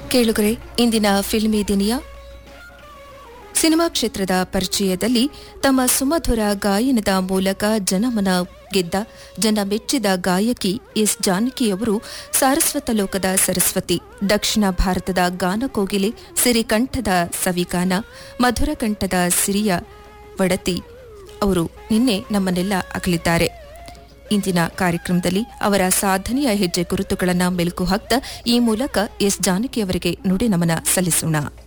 ಕೇಳುಗರೆ ಇಂದಿನ filmy ದಿನಿಯ cinema ಕ್ಷೇತ್ರದ ಪರಿಚಯದಲ್ಲಿ ತಮ್ಮ ಸುಮಧುರ ಗಾಯನದ ಮೂಲಕ ಜನಮನ ಗೆದ್ದ ಜನ ಮೆಚ್ಚಿದ ಗಾಯಕಿ ಎಸ್ ಜಾನಕಿಯವರು ಸಾರಸ್ವತ ಲೋಕದ ಸರಸ್ವತಿ ದಕ್ಷಿಣ ಭಾರತದ ಗಾನಕೋಗಿಲೆ ಸಿರಿಕಂಠದ ಸವಿಗಾನ ಮಧುರ ಕಂಠದ ಸಿರಿಯ ಒಡತಿ ಅವರು ನಿನ್ನೆ ನಮ್ಮನ್ನೆಲ್ಲ ಅಗಲಿದ್ದಾರೆ ಇಂದಿನ ಕಾರ್ಯಕ್ರಮದಲ್ಲಿ ಅವರ ಸಾಧನೆಯ ಹೆಜ್ಜೆ ಗುರುತುಗಳನ್ನು ಮೆಲುಕು ಹಾಕ್ತಾ ಈ ಮೂಲಕ ಎಸ್ ಜಾನಕಿಯವರಿಗೆ ನುಡಿ ನಮನ ಸಲ್ಲಿಸೋಣ